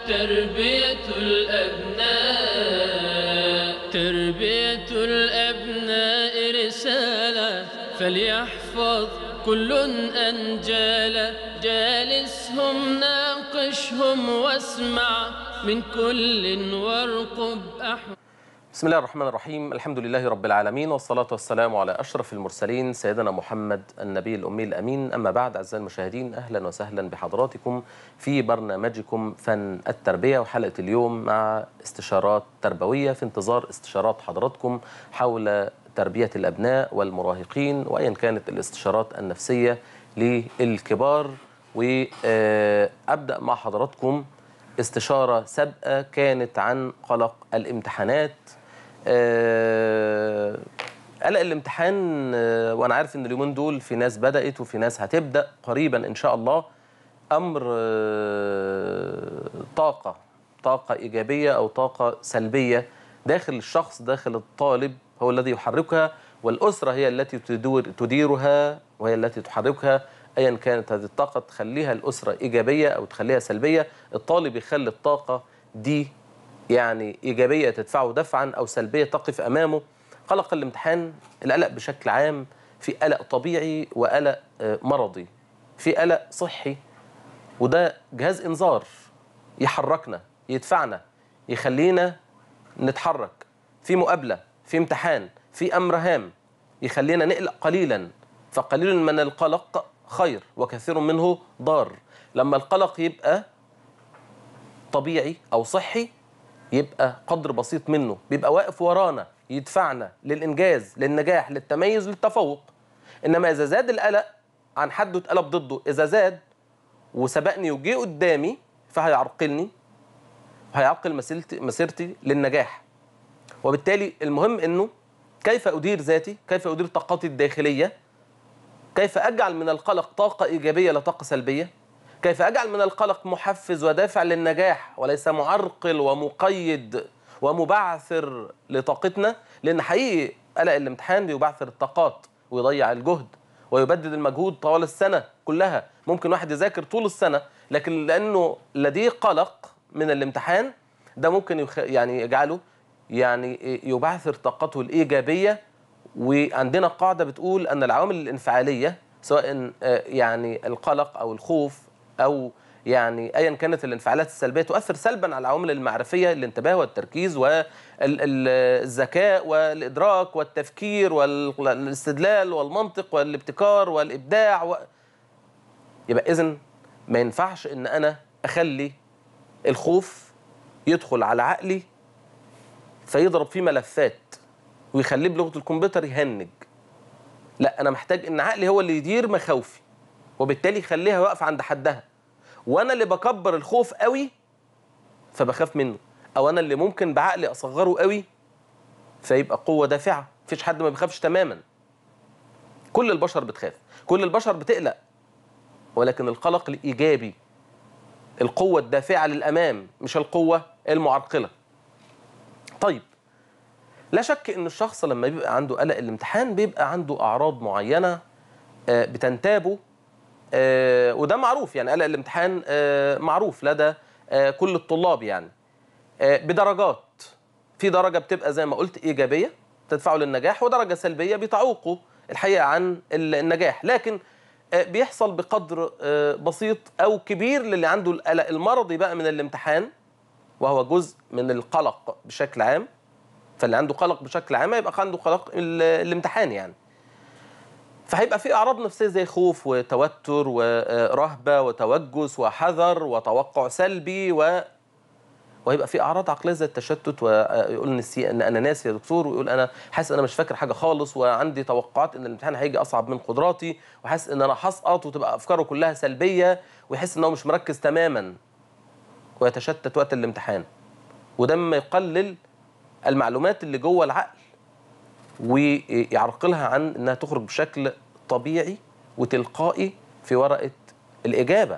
تربية الأبناء تربية الأبناء رسالة فليحفظ كل أنجال جالسهم ناقشهم واسمع من كل وارقب أحوال بسم الله الرحمن الرحيم الحمد لله رب العالمين والصلاة والسلام على أشرف المرسلين سيدنا محمد النبي الأمي الأمين أما بعد أعزائي المشاهدين أهلا وسهلا بحضراتكم في برنامجكم فن التربية وحلقة اليوم مع استشارات تربوية في انتظار استشارات حضراتكم حول تربية الأبناء والمراهقين وأيا كانت الاستشارات النفسية للكبار وأبدأ مع حضراتكم استشارة سابقة كانت عن قلق الامتحانات آه، قلق الامتحان آه، وانا عارف ان اليومين دول في ناس بدات وفي ناس هتبدا قريبا ان شاء الله امر آه، طاقه طاقه ايجابيه او طاقه سلبيه داخل الشخص داخل الطالب هو الذي يحركها والاسره هي التي تدور تديرها وهي التي تحركها ايا كانت هذه الطاقه تخليها الاسره ايجابيه او تخليها سلبيه الطالب يخلي الطاقه دي يعني ايجابيه تدفعه دفعا او سلبيه تقف امامه قلق الامتحان القلق بشكل عام في قلق طبيعي وقلق آه، مرضي في قلق صحي وده جهاز انذار يحركنا يدفعنا يخلينا نتحرك في مقابله في امتحان في امر هام يخلينا نقلق قليلا فقليل من القلق خير وكثير منه ضار لما القلق يبقى طبيعي او صحي يبقى قدر بسيط منه بيبقى واقف ورانا يدفعنا للانجاز للنجاح للتميز للتفوق انما اذا زاد القلق عن حد اتقلب ضده اذا زاد وسبقني وجي قدامي فهيعرقلني وهيعرقل مسيرتي مسيرتي للنجاح وبالتالي المهم انه كيف ادير ذاتي كيف ادير طاقتي الداخليه كيف اجعل من القلق طاقه ايجابيه لا طاقه سلبيه كيف اجعل من القلق محفز ودافع للنجاح وليس معرقل ومقيد ومبعثر لطاقتنا لان حقيقي قلق الامتحان بيبعثر الطاقات ويضيع الجهد ويبدد المجهود طوال السنه كلها ممكن واحد يذاكر طول السنه لكن لانه لديه قلق من الامتحان ده ممكن يخ... يعني يجعله يعني يبعثر طاقته الايجابيه وعندنا قاعده بتقول ان العوامل الانفعاليه سواء آه، يعني القلق او الخوف او يعني ايا كانت الانفعالات السلبيه تؤثر سلبا على العوامل المعرفيه الانتباه والتركيز والذكاء والادراك والتفكير والاستدلال والمنطق والابتكار والابداع و... يبقى اذا ما ينفعش ان انا اخلي الخوف يدخل على عقلي فيضرب فيه ملفات ويخليه بلغه الكمبيوتر يهنج لا انا محتاج ان عقلي هو اللي يدير مخاوفي وبالتالي يخليها واقفه عند حدها وانا اللي بكبر الخوف قوي فبخاف منه او انا اللي ممكن بعقلي اصغره قوي فيبقى قوه دافعه مفيش حد ما بيخافش تماما كل البشر بتخاف كل البشر بتقلق ولكن القلق الايجابي القوه الدافعه للامام مش القوه المعرقله طيب لا شك ان الشخص لما بيبقى عنده قلق الامتحان بيبقى عنده اعراض معينه آه، بتنتابه آه، وده معروف يعني قلق الامتحان آه، معروف لدى آه، كل الطلاب يعني آه، بدرجات في درجه بتبقى زي ما قلت ايجابيه تدفعه للنجاح ودرجه سلبيه بتعوقه الحقيقه عن ال- النجاح لكن آه، بيحصل بقدر آه، بسيط او كبير للي عنده القلق المرضي بقى من الامتحان وهو جزء من القلق بشكل عام فاللي عنده قلق بشكل عام يبقى عنده قلق ال- الامتحان يعني فهيبقى في اعراض نفسيه زي خوف وتوتر ورهبه وتوجس وحذر وتوقع سلبي و وهيبقى في اعراض عقليه زي التشتت ويقول نسي ان انا ناسي يا دكتور ويقول انا حاسس ان انا مش فاكر حاجه خالص وعندي توقعات ان الامتحان هيجي اصعب من قدراتي وحاسس ان انا هسقط وتبقى افكاره كلها سلبيه ويحس ان هو مش مركز تماما ويتشتت وقت الامتحان وده مما يقلل المعلومات اللي جوه العقل ويعرقلها عن انها تخرج بشكل طبيعي وتلقائي في ورقه الاجابه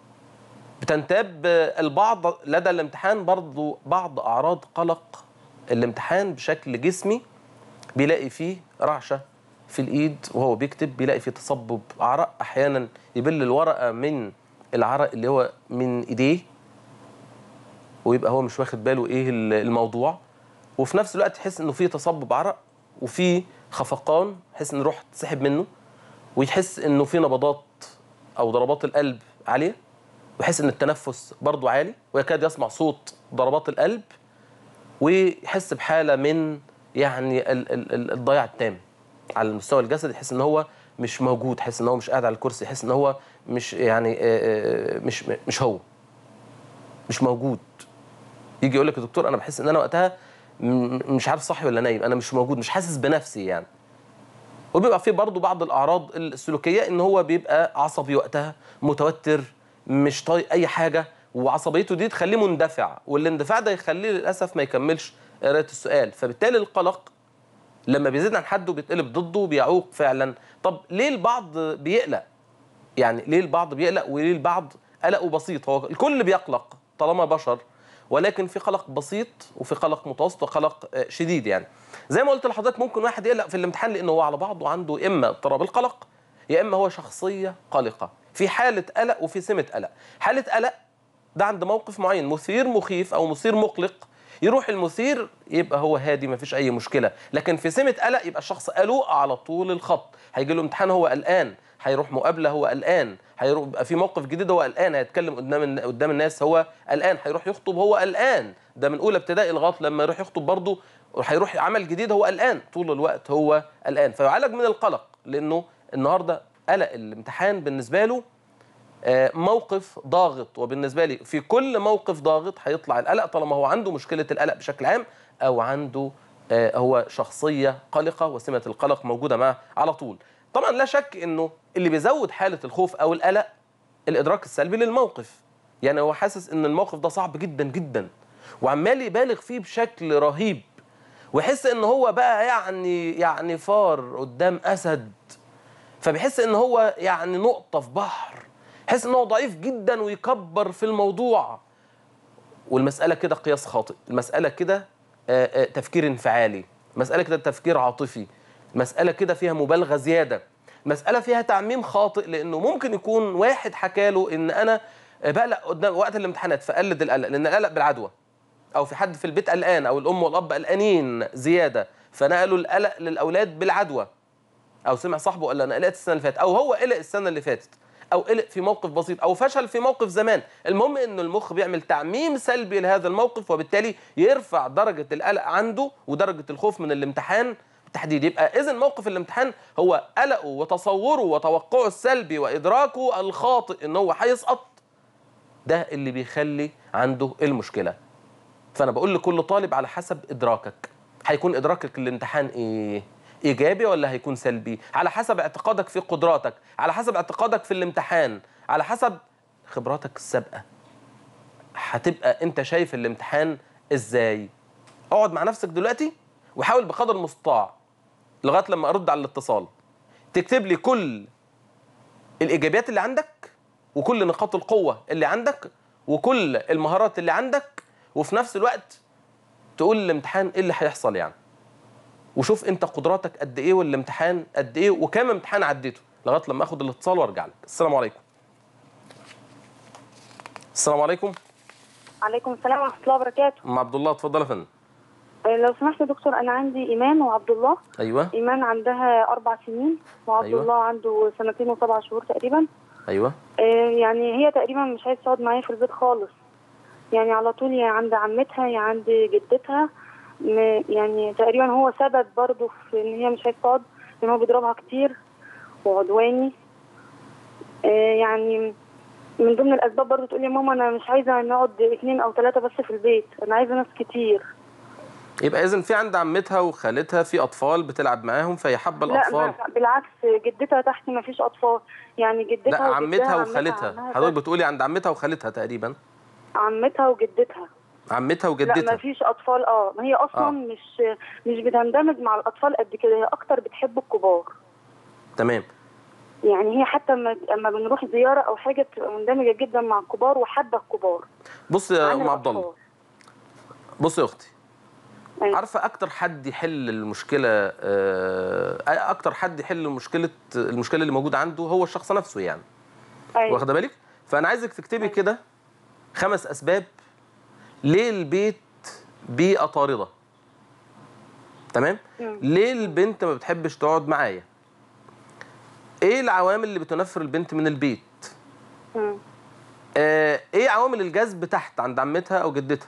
بتنتاب البعض لدى الامتحان برضو بعض اعراض قلق الامتحان بشكل جسمي بيلاقي فيه رعشه في الايد وهو بيكتب بيلاقي فيه تصبب عرق احيانا يبل الورقه من العرق اللي هو من ايديه ويبقى هو مش واخد باله ايه ال- الموضوع وفي نفس الوقت يحس انه في تصبب عرق وفي خفقان يحس ان الروح تسحب منه ويحس انه في نبضات او ضربات القلب عاليه ويحس ان التنفس برضه عالي ويكاد يسمع صوت ضربات القلب ويحس بحاله من يعني ال- ال- ال- الضياع التام على المستوى الجسدي يحس ان هو مش موجود يحس ان هو مش قاعد على الكرسي يحس ان هو مش يعني آه، آه، مش مش هو مش موجود يجي يقول لك يا دكتور انا بحس ان انا وقتها م- مش عارف صاحي ولا نايم انا مش موجود مش حاسس بنفسي يعني وبيبقى في برضه بعض الاعراض السلوكيه ان هو بيبقى عصبي وقتها متوتر مش طايق اي حاجه وعصبيته دي تخليه مندفع والاندفاع ده يخليه للاسف ما يكملش قرايه السؤال فبالتالي القلق لما بيزيد عن حده بيتقلب ضده بيعوق فعلا طب ليه البعض بيقلق يعني ليه البعض بيقلق وليه البعض قلقه بسيط هو الكل بيقلق طالما بشر ولكن في قلق بسيط وفي قلق متوسط وقلق آه، شديد يعني زي ما قلت لحضرتك ممكن واحد يقلق في الامتحان لانه هو على بعضه عنده اما اضطراب القلق يا اما هو شخصيه قلقه في حاله قلق وفي سمه قلق حاله قلق ده عند موقف معين مثير مخيف او مثير مقلق يروح المثير يبقى هو هادي ما فيش اي مشكله لكن في سمه قلق يبقى الشخص قلق على طول الخط هيجي له امتحان هو قلقان هيروح مقابله هو قلقان هيروح يبقى في موقف جديد هو قلقان هيتكلم قدام الن- قدام الناس هو قلقان هيروح يخطب هو قلقان ده من اولى ابتدائي لغايه لما يروح يخطب برضه هيروح عمل جديد هو قلقان طول الوقت هو قلقان فيعالج من القلق لانه النهارده قلق الامتحان بالنسبه له آه، موقف ضاغط وبالنسبه لي في كل موقف ضاغط هيطلع القلق طالما هو عنده مشكله القلق بشكل عام او عنده آه، هو شخصيه قلقه وسمه القلق موجوده معه على طول طبعا لا شك انه اللي بيزود حاله الخوف او القلق الادراك السلبي للموقف يعني هو حاسس ان الموقف ده صعب جدا جدا وعمال يبالغ فيه بشكل رهيب ويحس ان هو بقى يعني يعني فار قدام اسد فبيحس ان هو يعني نقطه في بحر يحس ان هو ضعيف جدا ويكبر في الموضوع والمساله كده قياس خاطئ المساله كده آه، آه، تفكير انفعالي المساله كده تفكير عاطفي المساله كده فيها مبالغه زياده المساله فيها تعميم خاطئ لانه ممكن يكون واحد حكى له ان انا آه، بقلق قدام وقت الامتحانات فقلد القلق لان القلق بالعدوى او في حد في البيت قلقان او الام والاب قلقانين زياده فنقلوا القلق للاولاد بالعدوى او سمع صاحبه قال له انا قلقت السنه اللي فاتت او هو قلق السنه اللي فاتت او قلق في موقف بسيط او فشل في موقف زمان المهم ان المخ بيعمل تعميم سلبي لهذا الموقف وبالتالي يرفع درجه القلق عنده ودرجه الخوف من الامتحان بالتحديد يبقى اذا موقف الامتحان هو قلقه وتصوره وتوقعه السلبي وادراكه الخاطئ ان هو هيسقط ده اللي بيخلي عنده المشكله فانا بقول لكل طالب على حسب ادراكك هيكون ادراكك للامتحان ايه ايجابي ولا هيكون سلبي على حسب اعتقادك في قدراتك على حسب اعتقادك في الامتحان على حسب خبراتك السابقه هتبقى انت شايف الامتحان ازاي اقعد مع نفسك دلوقتي وحاول بقدر المستطاع لغايه لما ارد على الاتصال تكتب لي كل الايجابيات اللي عندك وكل نقاط القوه اللي عندك وكل المهارات اللي عندك وفي نفس الوقت تقول الامتحان ايه اللي هيحصل يعني وشوف انت قدراتك قد ايه والامتحان قد ايه وكام امتحان عديته لغايه لما اخد الاتصال وارجع لك السلام عليكم السلام عليكم عليكم السلام ورحمة الله وبركاته ام عبد الله اتفضل يا فندم آه، لو سمحت يا دكتور أنا عندي إيمان وعبد الله ايوه إيمان عندها أربع سنين وعبد أيوة. الله عنده سنتين وسبع شهور تقريبا ايوه آه، يعني هي تقريبا مش عايزة تقعد معايا في البيت خالص يعني على طول يا عند عمتها يا عند جدتها م- يعني تقريبا هو سبب برضه في إن هي مش عايزة تقعد إن هو بيضربها كتير وعدواني آه، يعني من ضمن الأسباب برضه تقول لي ماما أنا مش عايزة نقعد اتنين أو تلاتة بس في البيت أنا عايزة ناس كتير يبقى اذا في عند عمتها وخالتها في اطفال بتلعب معاهم فهي حابه لا الاطفال ما- بالعكس جدتها تحت ما فيش اطفال يعني جدتها لا وجدها عمتها عمها وخالتها عمها حضرتك بس. بتقولي عند عمتها وخالتها تقريبا عمتها وجدتها عمتها لا ما وجدتها فيش اطفال اه ما هي اصلا آه. مش مش بتندمج مع الاطفال قد كده هي اكتر بتحب الكبار تمام يعني هي حتى لما اما بنروح زياره او حاجه بتبقى مندمجه جدا مع الكبار وحابه الكبار بص يا عن ام عبد الله الأطفال. بص يا اختي أيوة. عارفه اكتر حد يحل المشكله آه، اكتر حد يحل مشكله المشكله اللي موجوده عنده هو الشخص نفسه يعني ايوه واخده بالك فانا عايزك تكتبي كده خمس اسباب ليه البيت بيئه طارده تمام مم. ليه البنت ما بتحبش تقعد معايا ايه العوامل اللي بتنفر البنت من البيت مم. آه ايه عوامل الجذب تحت عند عمتها او جدتها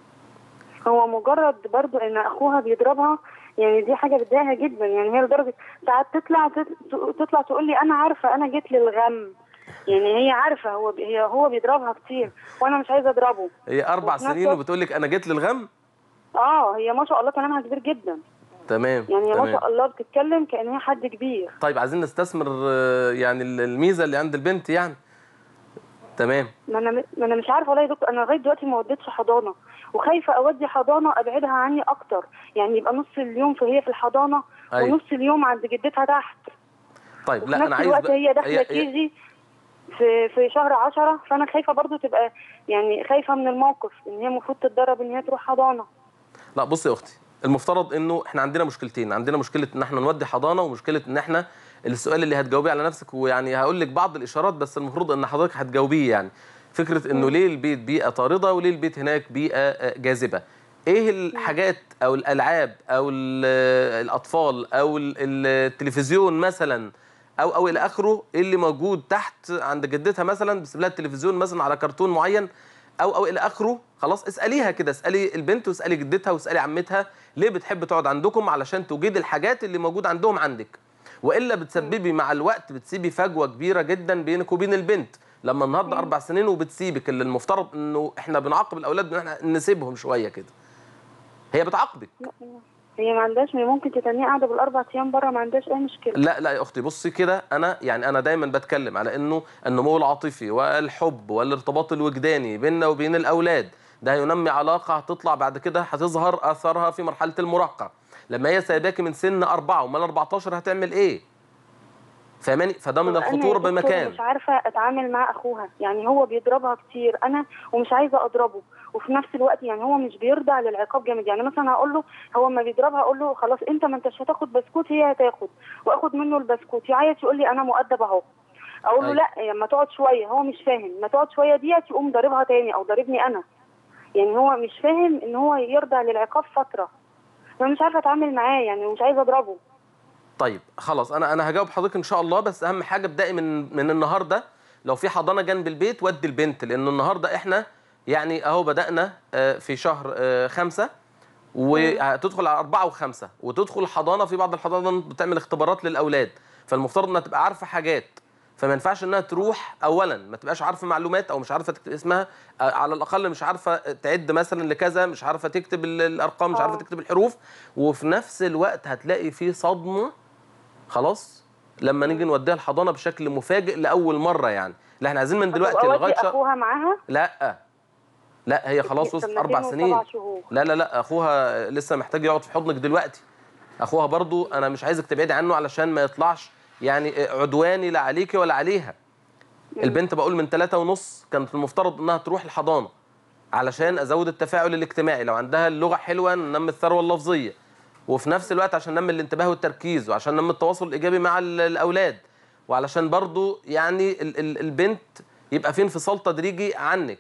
هو مجرد برضو ان اخوها بيضربها يعني دي حاجه بتضايقها جدا يعني هي لدرجه ساعات تطلع تط- تطلع تقول لي انا عارفه انا جيت للغم يعني هي عارفه هو بي هي هو بيضربها كتير وانا مش عايزه اضربه هي اربع وفي نفس سنين الوقت- وبتقول لك انا جيت للغم اه هي ما شاء الله كلامها كبير جدا تمام يعني هي ما تمام شاء الله بتتكلم كان هي حد كبير طيب عايزين نستثمر آه، يعني ال- الميزه اللي عند البنت يعني تمام ما انا ما انا مش عارفه والله يا دكتور انا لغايه دلوقتي ما وديتش حضانه وخايفه اودي حضانه ابعدها عني اكتر يعني يبقى نص اليوم فهي في الحضانه أيوة. ونص اليوم عند جدتها تحت طيب وفي لا نفس انا عايز الوقت بقى- هي داخله هي- كيجي في في شهر عشرة فانا خايفه برضو تبقى يعني خايفه من الموقف ان هي المفروض تتدرب ان هي تروح حضانه لا بصي يا اختي المفترض انه احنا عندنا مشكلتين عندنا مشكله ان احنا نودي حضانه ومشكله ان احنا السؤال اللي هتجاوبيه على نفسك ويعني هقول لك بعض الاشارات بس المفروض ان حضرتك هتجاوبيه يعني فكره انه ليه البيت بيئه طارده وليه البيت هناك بيئه آه، جاذبه ايه الحاجات او الالعاب او ال- الاطفال او ال- التلفزيون مثلا او او الى اخره اللي موجود تحت عند جدتها مثلا بس لها التلفزيون مثلا على كرتون معين او او الى اخره خلاص اساليها كده اسالي البنت واسالي جدتها واسالي عمتها ليه بتحب تقعد عندكم علشان توجد الحاجات اللي موجود عندهم عندك والا بتسببي مع الوقت بتسيبي فجوه كبيره جدا بينك وبين البنت لما النهارده اربع سنين وبتسيبك اللي المفترض انه احنا بنعاقب الاولاد ان احنا نسيبهم شويه كده هي بتعاقبك هي ما عندهاش ممكن تتنيه قاعده بالاربع ايام بره ما عندهاش اي مشكله لا لا يا اختي بصي كده انا يعني انا دايما بتكلم على انه النمو العاطفي والحب والارتباط الوجداني بيننا وبين الاولاد ده هينمي علاقه هتطلع بعد كده هتظهر اثرها في مرحله المراهقه لما هي سايباكي من سن أربعة ومال 14 هتعمل ايه فاهماني فده من طب أنا يا الخطوره دكتور بمكان مش عارفه اتعامل مع اخوها يعني هو بيضربها كتير انا ومش عايزه اضربه وفي نفس الوقت يعني هو مش بيرضى للعقاب جامد يعني مثلا هقول له هو ما بيضربها اقول له خلاص انت ما انتش هتاخد بسكوت هي هتاخد واخد منه البسكوت يعيط يقول لي انا مؤدب اهو اقول له أيوة. لا ما تقعد شويه هو مش فاهم ما تقعد شويه ديت يقوم ضاربها تاني او ضاربني انا يعني هو مش فاهم ان هو يرضى للعقاب فتره انا مش عارفه اتعامل معاه يعني ومش عايزه اضربه طيب خلاص انا انا هجاوب حضرتك ان شاء الله بس اهم حاجه ابدأي من من النهارده لو في حضانه جنب البيت ودي البنت لان النهارده احنا يعني اهو بدأنا آه، في شهر آه، خمسة وهتدخل على أربعة وخمسة وتدخل حضانة في بعض الحضانات بتعمل اختبارات للأولاد فالمفترض إنها تبقى عارفة حاجات فما ينفعش إنها تروح أولا ما تبقاش عارفة معلومات أو مش عارفة تكتب اسمها آه، على الأقل مش عارفة تعد مثلا لكذا مش عارفة تكتب ال- الأرقام مش عارفة آه. تكتب الحروف وفي نفس الوقت هتلاقي في صدمة خلاص لما نيجي نوديها الحضانة بشكل مفاجئ لأول مرة يعني لا احنا عايزين من دلوقتي أبقى لغاية أودي شهر اخوها معاها لا لا هي خلاص وصلت سنتين اربع وسبع سنين شهور. لا لا لا اخوها لسه محتاج يقعد في حضنك دلوقتي اخوها برضو انا مش عايزك تبعدي عنه علشان ما يطلعش يعني عدواني لا عليكي ولا عليها البنت بقول من ثلاثة ونص كانت المفترض انها تروح الحضانه علشان ازود التفاعل الاجتماعي لو عندها اللغه حلوه ننمي الثروه اللفظيه وفي نفس الوقت عشان ننمي الانتباه والتركيز وعشان ننمي التواصل الايجابي مع ال- الاولاد وعلشان برضو يعني ال- ال- البنت يبقى في انفصال تدريجي عنك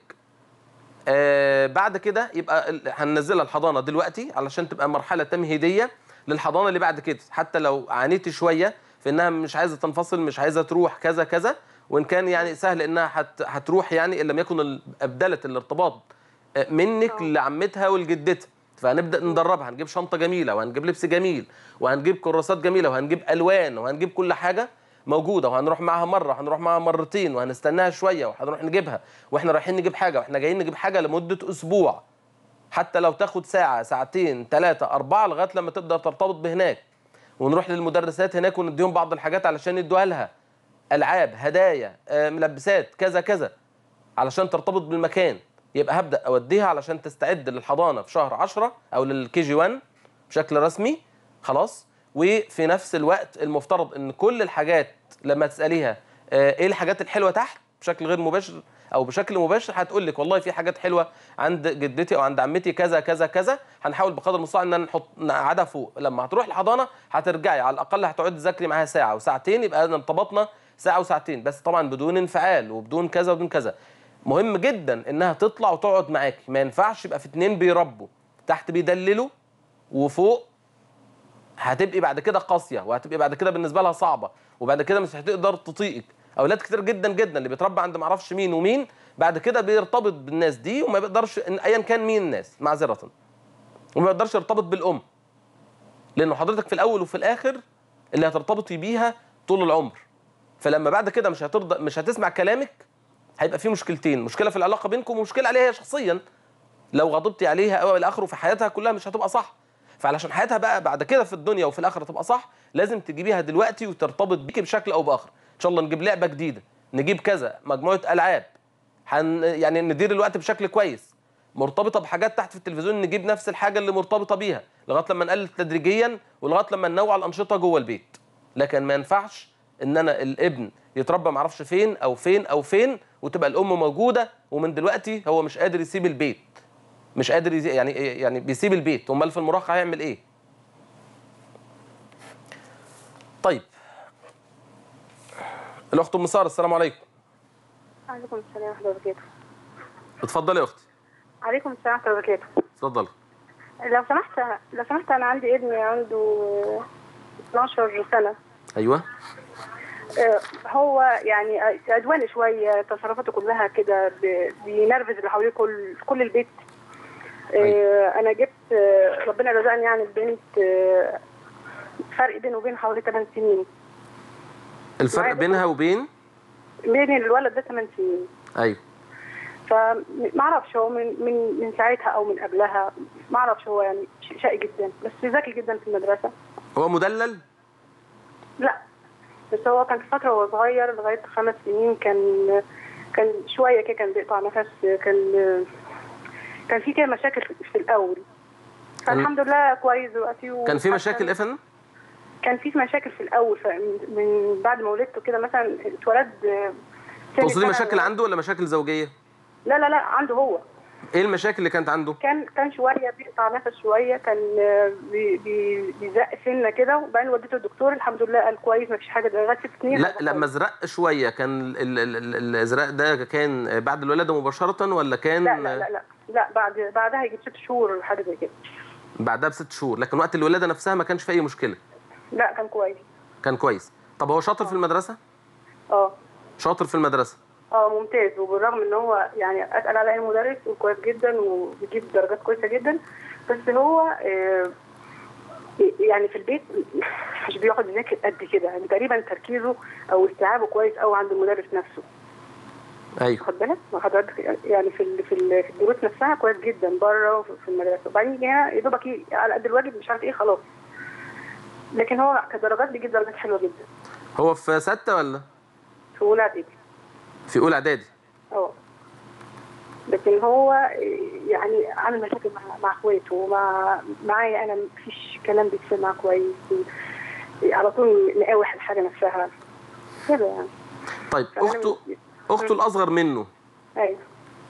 آه بعد كده يبقى ال- هننزلها الحضانه دلوقتي علشان تبقى مرحله تمهيديه للحضانه اللي بعد كده حتى لو عانيتي شويه في انها مش عايزه تنفصل مش عايزه تروح كذا كذا وان كان يعني سهل انها هت هتروح يعني ان لم يكن ال- ابدلت الارتباط آه، منك آه. لعمتها ولجدتها فهنبدا ندربها هنجيب شنطه جميله وهنجيب لبس جميل وهنجيب كراسات جميله وهنجيب الوان وهنجيب كل حاجه موجوده وهنروح معاها مره وهنروح معاها مرتين وهنستناها شويه وهنروح نجيبها واحنا رايحين نجيب حاجه واحنا جايين نجيب حاجه لمده اسبوع حتى لو تاخد ساعه ساعتين ثلاثه اربعه لغايه لما تبدا ترتبط بهناك ونروح للمدرسات هناك ونديهم بعض الحاجات علشان يدوها لها العاب هدايا آه، ملبسات كذا كذا علشان ترتبط بالمكان يبقى هبدا اوديها علشان تستعد للحضانه في شهر 10 او للكي جي 1 بشكل رسمي خلاص وفي نفس الوقت المفترض ان كل الحاجات لما تساليها آه، ايه الحاجات الحلوه تحت بشكل غير مباشر او بشكل مباشر هتقول لك والله في حاجات حلوه عند جدتي او عند عمتي كذا كذا كذا هنحاول بقدر المستطاع ان نحط نقعدها فوق لما هتروح الحضانه هترجعي على الاقل هتقعدي تذاكري معاها ساعه وساعتين يبقى ارتبطنا ساعه وساعتين بس طبعا بدون انفعال وبدون كذا وبدون كذا مهم جدا انها تطلع وتقعد معاكي ما ينفعش يبقى في اتنين بيربوا تحت بيدللوا وفوق هتبقي بعد كده قاسيه وهتبقي بعد كده بالنسبه لها صعبه وبعد كده مش هتقدر تطيقك اولاد كتير جدا جدا اللي بيتربى عند معرفش مين ومين بعد كده بيرتبط بالناس دي وما بيقدرش إن ايا كان مين الناس معذره وما بيقدرش يرتبط بالام لانه حضرتك في الاول وفي الاخر اللي هترتبطي بيها طول العمر فلما بعد كده مش هترضى مش هتسمع كلامك هيبقى في مشكلتين مشكله في العلاقه بينكم ومشكله عليها هي شخصيا لو غضبتي عليها او الى اخره في حياتها كلها مش هتبقى صح فعلشان حياتها بقى بعد كده في الدنيا وفي الاخره تبقى صح لازم تجيبيها دلوقتي وترتبط بيكي بشكل او باخر ان شاء الله نجيب لعبه جديده نجيب كذا مجموعه العاب هن يعني ندير الوقت بشكل كويس مرتبطه بحاجات تحت في التلفزيون نجيب نفس الحاجه اللي مرتبطه بيها لغايه لما نقلل تدريجيا ولغايه لما ننوع الانشطه جوه البيت لكن ما ينفعش ان انا الابن يتربى معرفش فين او فين او فين وتبقى الام موجوده ومن دلوقتي هو مش قادر يسيب البيت مش قادر يزي يعني يعني بيسيب البيت امال في المراهقه هيعمل ايه طيب الاخت ام ساره السلام عليكم عليكم السلام ورحمة الله وبركاته اتفضلي يا اختي عليكم السلام ورحمة الله وبركاته اتفضلي لو سمحت لو سمحت أنا عندي ابني عنده 12 سنة ايوه آه، هو يعني عدواني شوية تصرفاته كلها كده ب- بينرفز اللي حواليه كل في كل البيت آه، أنا جبت آه، ربنا رزقني يعني البنت آه، فرق بينه وبين حوالي 8 سنين الفرق معايا بينها وبين بين الولد ده 8 سنين ايوه فما اعرفش هو من من من ساعتها او من قبلها ما اعرفش هو يعني ش- شقي جدا بس ذكي جدا في المدرسه هو مدلل لا بس هو كان في فتره وهو صغير لغايه خمس سنين كان كان شويه كده كان بيقطع نفس كان كان في كده مشاكل في- في الاول فالحمد لله كويس دلوقتي كان في وحتى- مشاكل ايه يا فندم كان في مشاكل في الاول فمن- من بعد ما ولدته كده مثلا اتولد آه، سن تقصدي سنة مشاكل عنده ولا مشاكل زوجيه لا لا لا عنده هو ايه المشاكل اللي كانت عنده كان كان شويه بيقطع نفس شويه كان آه، بي- بي- بيزق سنه كده وبعدين وديته الدكتور الحمد لله قال كويس ما فيش حاجه ده لغايه ست سنين لا لما ازرق شويه كان ال- ال- ال- الازرق ده كان بعد الولاده مباشره ولا كان لا لا لا لا لا بعد بعدها يجي ست شهور حاجه زي كده بعدها بست شهور لكن وقت الولاده نفسها ما كانش في اي مشكله لا كان كويس كان كويس طب هو شاطر في المدرسه اه شاطر في المدرسه اه ممتاز وبالرغم ان هو يعني اتقل على المدرس وكويس جدا وبيجيب درجات كويسه جدا بس هو آه، يعني في البيت مش بيقعد يذاكر قد كده يعني تقريبا تركيزه او استيعابه كويس قوي عند المدرس نفسه ايوه خد بالك ما حضرتك يعني في ال- في ال- في الدروس نفسها كويس جدا بره وفي في المدرسه وبعدين يجي هنا يا دوبك ي- على قد الواجب مش عارف ايه خلاص لكن هو كدرجات بيجيب درجات حلوه جدا هو في سته ولا في اولى اعدادي في اولى اعدادي اه لكن هو يعني عامل مشاكل مع مع اخواته ومع معايا انا مفيش كلام بيتسمع كويس على طول نقاوح الحاجه نفسها كده يعني طيب فأنا اخته من- اخته الاصغر منه ايوه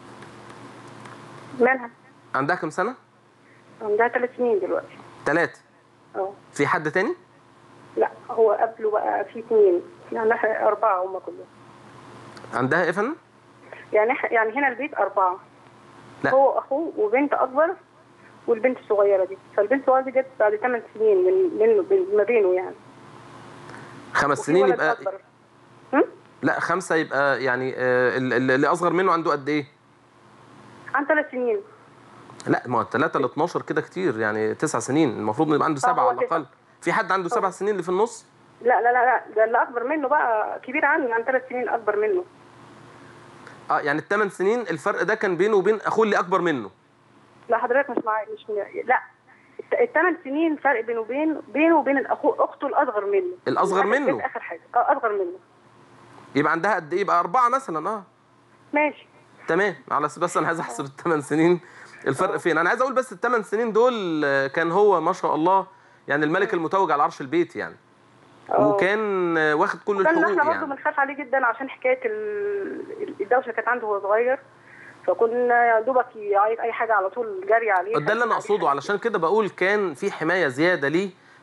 مالها عندها كام سنه عندها ثلاث سنين دلوقتي ثلاثه اه في حد تاني لا هو قبله بقى في اثنين يعني احنا اربعه هم كلهم عندها ايه يا فندم يعني إح- يعني هنا البيت اربعه لا. هو اخوه وبنت اكبر والبنت الصغيره دي فالبنت الصغيره دي جت بعد ثمان سنين من منه بين- ما بينه يعني خمس وفي سنين ولد يبقى أكبر. هم؟ لا خمسه يبقى يعني آه، ال- ال- اللي اصغر منه عنده قد ايه عن ثلاث سنين لا ما هو 3 ل 12 كده كتير يعني تسع سنين المفروض يبقى عنده سبعه هو على الاقل في حد عنده سبع سنين اللي في النص لا لا لا لا ده اللي اكبر منه بقى كبير عني عن ثلاث سنين اكبر منه اه يعني الثمان سنين الفرق ده كان بينه وبين اخوه اللي اكبر منه لا حضرتك مش معايا مش م... لا الت- الثمان سنين فرق بينه وبين بينه وبين الاخو اخته الاصغر منه الأصغر آخر- منه؟ اخر حاجه اه اصغر منه يبقى عندها قد ايه يبقى اربعه مثلا اه ماشي تمام على س- بس انا عايز احسب الثمان سنين الفرق فين انا عايز اقول بس الثمان سنين دول آه، كان هو ما شاء الله يعني الملك المتوج على عرش البيت يعني آه. وكان آه، واخد كل كان الحقوق احنا برضه يعني بنخاف عليه جدا عشان حكايه ال- الدوشه اللي كانت عنده وهو صغير فكنا يا دوبك يعيط اي حاجه على طول جري عليه ده اللي انا اقصده علشان كده بقول كان في حمايه زياده ليه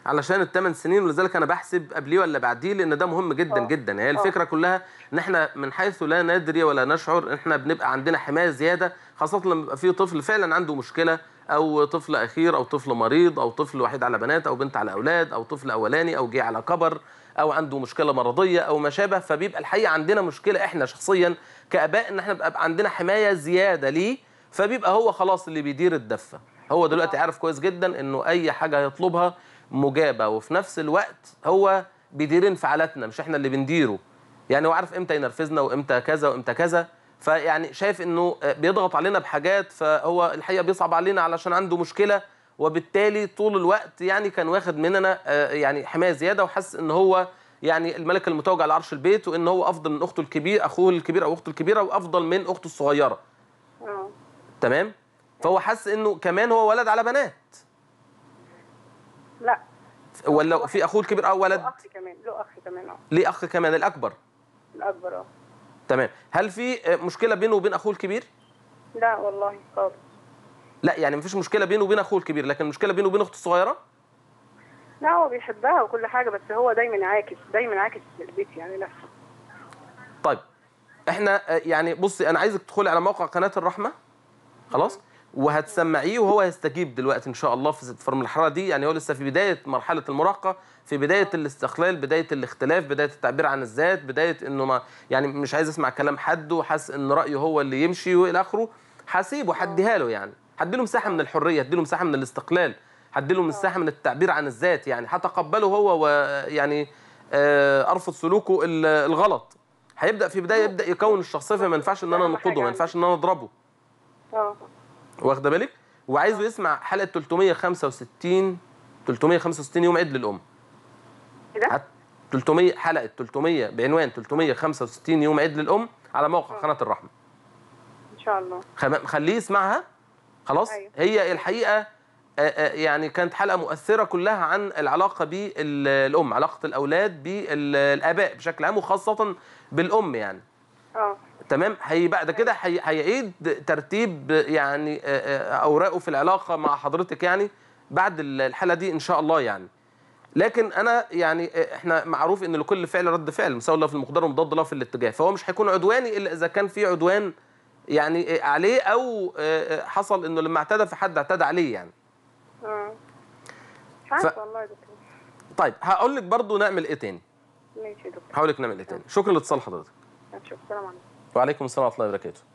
علشان الثمان سنين ولذلك انا بحسب قبليه ولا بعديه لان ده مهم جدا آه. جدا هي آه. الفكره كلها ان احنا من حيث لا ندري ولا نشعر احنا بنبقى عندنا حمايه زياده خاصه لما يبقى في طفل فعلا عنده مشكله او طفل اخير او طفل مريض او طفل وحيد على بنات او بنت على اولاد او طفل اولاني او جه على كبر او عنده مشكله مرضيه او ما شابه فبيبقى الحقيقه عندنا مشكله احنا شخصيا كاباء ان احنا بيبقى عندنا حمايه زياده ليه فبيبقى هو خلاص اللي بيدير الدفه هو دلوقتي عارف كويس جدا انه اي حاجه هيطلبها مجابه وفي نفس الوقت هو بيدير انفعالاتنا مش احنا اللي بنديره يعني هو عارف امتى ينرفزنا وامتى كذا وامتى كذا فيعني شايف انه بيضغط علينا بحاجات فهو الحقيقه بيصعب علينا علشان عنده مشكله وبالتالي طول الوقت يعني كان واخد مننا آه، يعني حمايه زياده وحس ان هو يعني الملك المتوج على عرش البيت وان هو افضل من اخته الكبير اخوه الكبير او اخته الكبيره وافضل من اخته الصغيره اه تمام فهو حس انه كمان هو ولد على بنات لا ولا في اخوه الكبير او ولد له اخ كمان له اخ كمان اه ليه اخ كمان الاكبر الاكبر اه تمام هل في مشكله بينه وبين اخوه الكبير لا والله خالص لا يعني مفيش مشكله بينه وبين اخوه الكبير لكن المشكله بينه وبين اخته الصغيره لا هو بيحبها وكل حاجه بس هو دايما عاكس دايما عاكس البيت يعني نفسه طيب احنا آه، يعني بصي انا عايزك تدخلي على موقع قناه الرحمه خلاص وهتسمعيه وهو هيستجيب دلوقتي ان شاء الله في في المرحله دي يعني هو لسه في بدايه مرحله المراهقه في بدايه الاستقلال بدايه الاختلاف بدايه التعبير عن الذات بدايه انه ما يعني مش عايز اسمع كلام حد وحاسس ان رايه هو اللي يمشي والى اخره هسيبه هديها له يعني هديله مساحه من الحريه هديله مساحه من الاستقلال هديله مساحه من التعبير عن الذات يعني هتقبله هو ويعني آه، ارفض سلوكه ال- الغلط هيبدا في بدايه يبدا يكون الشخصيه فما ينفعش ان انا أهم حاجة انقده ما ينفعش ان انا اضربه اه واخده بالك وعايزه يسمع حلقه 365 365 يوم عيد للام كده هت- 300 حلقه 300 بعنوان 365 يوم عيد للام على موقع قناه الرحمه ان شاء الله خم- خليه يسمعها خلاص أيوة. هي الحقيقه آه، آه، يعني كانت حلقه مؤثره كلها عن العلاقه بالام علاقه الاولاد بالاباء بشكل عام وخاصه بالام يعني اه تمام هي بعد كده هي- هيعيد ترتيب يعني آه، آه، اوراقه في العلاقه مع حضرتك يعني بعد الحلقه دي ان شاء الله يعني لكن انا يعني آه، احنا معروف ان لكل فعل رد فعل مساوي له في المقدار ومضاد له في الاتجاه فهو مش هيكون عدواني الا اذا كان في عدوان يعني آه، عليه او آه، آه، حصل انه لما اعتدى في حد اعتدى عليه يعني اه مش عارفه والله يا دكتور طيب هقول لك برضو نعمل ايه تاني ماشي يا دكتور هقول لك نعمل ايه تاني شكرا لاتصال حضرتك شكرا السلام عليكم وعليكم السلام ورحمه الله وبركاته.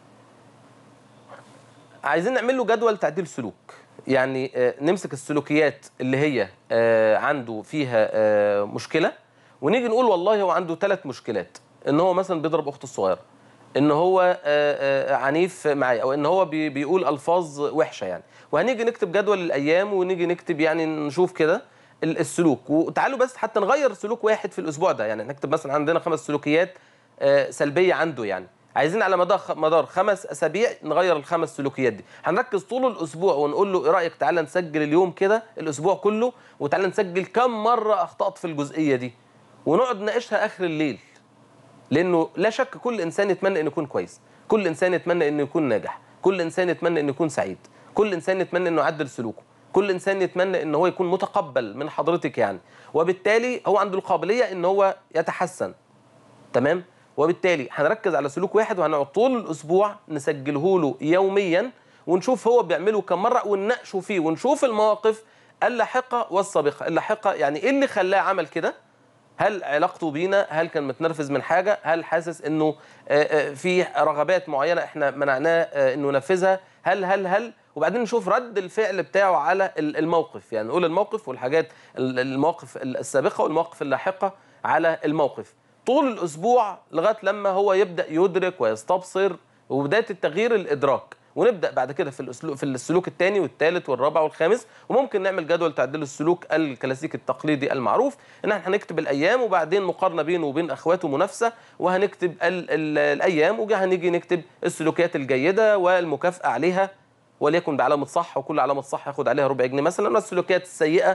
عايزين نعمل له جدول تعديل سلوك يعني آه، نمسك السلوكيات اللي هي آه، عنده فيها آه، مشكله ونيجي نقول والله هو عنده ثلاث مشكلات ان هو مثلا بيضرب اخته الصغيره ان هو آه، آه، عنيف معايا او ان هو بي- بيقول الفاظ وحشه يعني وهنيجي نكتب جدول الايام ونيجي نكتب يعني نشوف كده ال- السلوك وتعالوا بس حتى نغير سلوك واحد في الاسبوع ده يعني نكتب مثلا عندنا خمس سلوكيات آه، سلبيه عنده يعني عايزين على مدار مدار خمس اسابيع نغير الخمس سلوكيات دي هنركز طول الاسبوع ونقول له ايه رايك تعالى نسجل اليوم كده الاسبوع كله وتعالى نسجل كم مره اخطات في الجزئيه دي ونقعد نناقشها اخر الليل لانه لا شك كل انسان يتمنى انه يكون كويس كل انسان يتمنى انه يكون ناجح كل انسان يتمنى انه يكون سعيد كل انسان يتمنى انه يعدل سلوكه كل انسان يتمنى ان هو يكون متقبل من حضرتك يعني وبالتالي هو عنده القابليه ان هو يتحسن تمام وبالتالي هنركز على سلوك واحد وهنقعد طول الاسبوع نسجله له يوميا ونشوف هو بيعمله كم مره ونناقشه فيه ونشوف المواقف اللاحقه والسابقه اللاحقه يعني ايه اللي خلاه عمل كده هل علاقته بينا هل كان متنرفز من حاجه هل حاسس انه آه، آه، في رغبات معينه احنا منعناه آه، انه ينفذها هل هل هل وبعدين نشوف رد الفعل بتاعه على ال- الموقف يعني نقول الموقف والحاجات ال- المواقف السابقه والمواقف اللاحقه على الموقف طول الاسبوع لغايه لما هو يبدا يدرك ويستبصر وبدايه التغيير الادراك ونبدا بعد كده في الاسلوب في السلوك الثاني والثالث والرابع والخامس وممكن نعمل جدول تعديل السلوك الكلاسيكي التقليدي المعروف ان احنا هنكتب الايام وبعدين مقارنه بينه وبين اخواته منافسه وهنكتب ال ال الايام وهنيجي نكتب السلوكيات الجيده والمكافاه عليها وليكن بعلامه صح وكل علامه صح ياخد عليها ربع جنيه مثلا والسلوكيات السيئه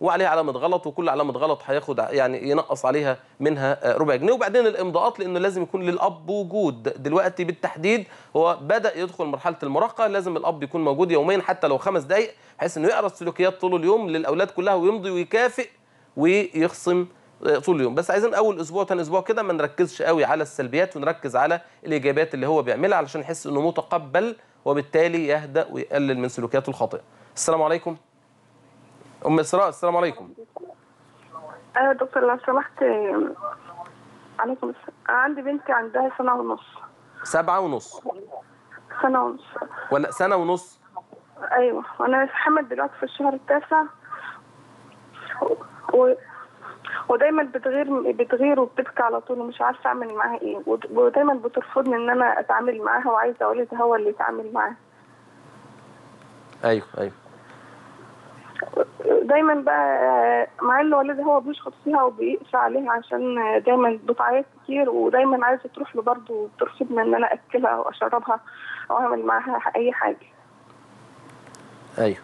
وعليها علامه غلط وكل علامه غلط هياخد ع- يعني ينقص عليها منها آه، ربع جنيه وبعدين الامضاءات لانه لازم يكون للاب وجود دلوقتي بالتحديد هو بدا يدخل مرحله المراهقه لازم الاب يكون موجود يوميا حتى لو خمس دقائق بحيث انه يقرا السلوكيات طول اليوم للاولاد كلها ويمضي ويكافئ ويخصم آه، طول اليوم بس عايزين اول اسبوع تاني اسبوع كده ما نركزش قوي على السلبيات ونركز على الايجابيات اللي هو بيعملها علشان يحس انه متقبل وبالتالي يهدأ ويقلل من سلوكياته الخاطئه السلام عليكم ام اسراء السلام عليكم ايوه يا دكتور لو سمحت عليكم السلام أنا عندي بنتي عندها سنة ونص سبعة ونص سنة ونص ولا سنة ونص ايوه وانا حامل دلوقتي في الشهر التاسع و... ودايما بتغير بتغير وبتبكي على طول ومش عارفه اعمل معاها ايه ود- ودايما بترفضني ان انا اتعامل معاها وعايزه والدها هو اللي يتعامل معاها ايوه ايوه دايما بقى مع ان والدها هو بيشخط فيها وبيقسى عليها عشان دايما بتعيط كتير ودايما عايزه تروح له برضه وبترفضني ان انا اكلها واشربها او اعمل معاها اي حاجه ايوه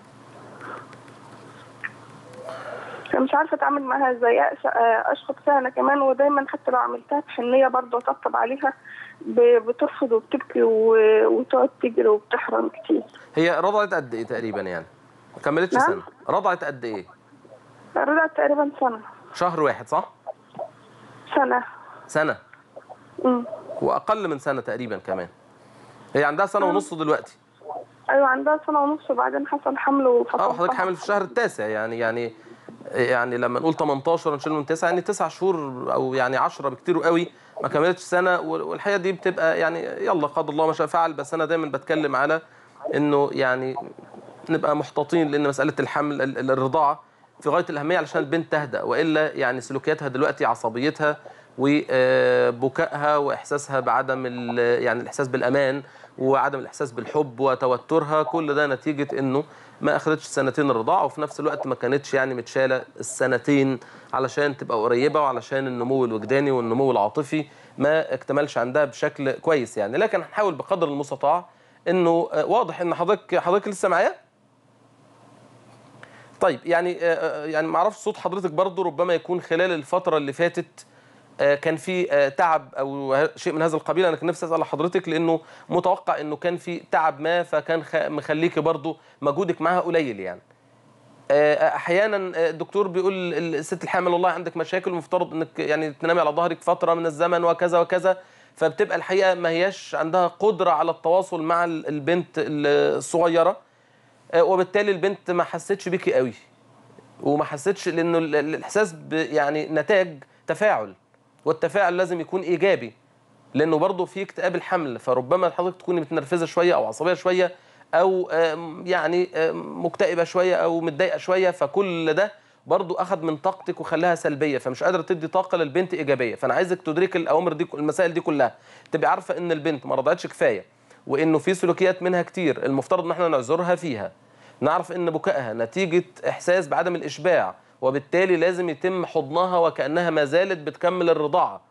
فمش عارفه اتعامل معاها ازاي أقس- اشخط فيها انا كمان ودايما حتى لو عملتها بحنيه برضه اطبطب عليها ب- بترفض وبتبكي و- وتقعد تجري وبتحرم كتير هي رضعت قد ايه تقريبا يعني ما كملتش نعم. سنة رضعت قد ايه رجعت تقريبا سنه شهر واحد صح سنه سنة امم واقل من سنة تقريبا كمان هي عندها سنة ونص دلوقتي ايوه عندها سنه ونص وبعدين حصل حمل اه وفصلتها حضرتك حامل في الشهر التاسع يعني يعني يعني لما نقول 18 نشيل من 9 يعني 9 شهور او يعني 10 بكتير قوي ما كملتش سنه وال- والحقيقه دي بتبقى يعني يلا قدر الله ما شاء فعل بس انا دايما بتكلم على انه يعني نبقى محتاطين لان مساله الحمل ال- ال- الرضاعه في غايه الاهميه علشان البنت تهدأ والا يعني سلوكياتها دلوقتي عصبيتها وبكائها واحساسها بعدم ال- يعني الاحساس بالامان وعدم الاحساس بالحب وتوترها كل ده نتيجه انه ما اخذتش سنتين الرضاعه وفي نفس الوقت ما كانتش يعني متشاله السنتين علشان تبقى قريبه وعلشان النمو الوجداني والنمو العاطفي ما اكتملش عندها بشكل كويس يعني لكن هنحاول بقدر المستطاع انه آه، واضح ان حضرتك حضرتك لسه معايا طيب يعني آه، آه، يعني ما اعرفش صوت حضرتك برضو ربما يكون خلال الفتره اللي فاتت آه، كان في آه، تعب او ه- شيء من هذا القبيل انا كان نفسي اسال حضرتك لانه متوقع انه كان في تعب ما فكان خ- مخليكي برضو مجهودك معاها قليل يعني آه، احيانا آه، الدكتور بيقول الست الحامل والله عندك مشاكل المفترض انك يعني تنامي على ظهرك فتره من الزمن وكذا وكذا فبتبقى الحقيقه ما هياش عندها قدره على التواصل مع ال- البنت الصغيره آه، وبالتالي البنت ما حستش بيكي قوي وما حسيتش لانه ال- ال- الاحساس ب- يعني نتاج تفاعل والتفاعل لازم يكون ايجابي لانه برضه في اكتئاب الحمل فربما حضرتك تكوني متنرفزه شويه او عصبيه شويه او آم، يعني آم، مكتئبه شويه او متضايقه شويه فكل ده برضه اخذ من طاقتك وخلاها سلبيه فمش قادره تدي طاقه للبنت ايجابيه فانا عايزك تدرك الاوامر دي المسائل دي كلها تبقى عارفه ان البنت ما رضعتش كفايه وانه في سلوكيات منها كتير المفترض ان احنا نعذرها فيها نعرف ان بكائها نتيجه احساس بعدم الاشباع وبالتالي لازم يتم حضنها وكانها ما زالت بتكمل الرضاعه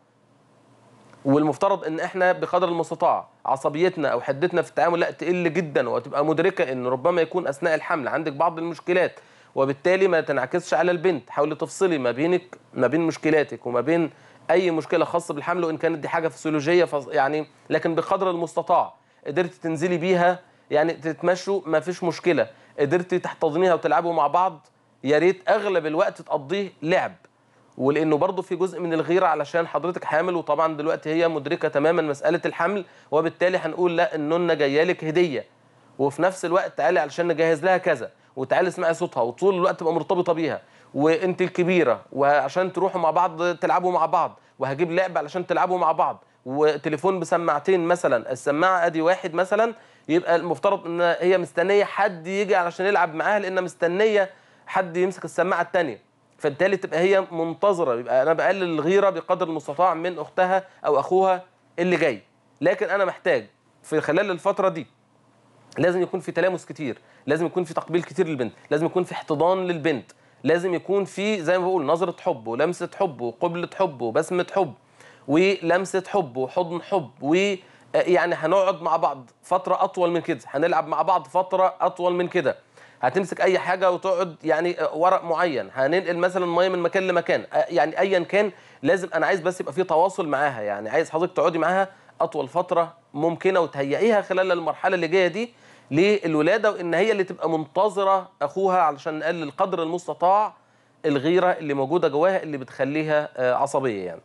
والمفترض ان احنا بقدر المستطاع عصبيتنا او حدتنا في التعامل لا تقل جدا وتبقى مدركه ان ربما يكون اثناء الحمل عندك بعض المشكلات وبالتالي ما تنعكسش على البنت حاولي تفصلي ما بينك ما بين مشكلاتك وما بين اي مشكله خاصه بالحمل وان كانت دي حاجه فسيولوجيه فص- يعني لكن بقدر المستطاع قدرتي تنزلي بيها يعني تتمشوا ما فيش مشكله قدرتي تحتضنيها وتلعبوا مع بعض يا ريت اغلب الوقت تقضيه لعب ولانه برضه في جزء من الغيره علشان حضرتك حامل وطبعا دلوقتي هي مدركه تماما مساله الحمل وبالتالي هنقول لا النونه جايه لك هديه وفي نفس الوقت تعالي علشان نجهز لها كذا وتعالي اسمعي صوتها وطول الوقت تبقى مرتبطه بيها وانت الكبيره وعشان تروحوا مع بعض تلعبوا مع بعض وهجيب لعب علشان تلعبوا مع بعض وتليفون بسماعتين مثلا السماعه ادي واحد مثلا يبقى المفترض ان هي مستنيه حد يجي علشان يلعب معاها لانها مستنيه حد يمسك السماعه الثانيه فبالتالي تبقى هي منتظره يبقى انا بقلل الغيره بقدر المستطاع من اختها او اخوها اللي جاي لكن انا محتاج في خلال الفتره دي لازم يكون في تلامس كتير لازم يكون في تقبيل كتير للبنت لازم يكون في احتضان للبنت لازم يكون في زي ما بقول نظرة حب ولمسة حب وقبلة حب وبسمة حب ولمسة حب وحضن حب ويعني هنقعد مع بعض فترة أطول من كده هنلعب مع بعض فترة أطول من كده هتمسك اي حاجه وتقعد يعني آه، ورق معين هننقل مثلا ميه من مكان لمكان آه، يعني ايا كان لازم انا عايز بس يبقى في تواصل معاها يعني عايز حضرتك تقعدي معاها اطول فتره ممكنه وتهيئيها خلال المرحله اللي جايه دي للولاده وان هي اللي تبقى منتظره اخوها علشان نقلل قدر المستطاع الغيره اللي موجوده جواها اللي بتخليها آه، عصبيه يعني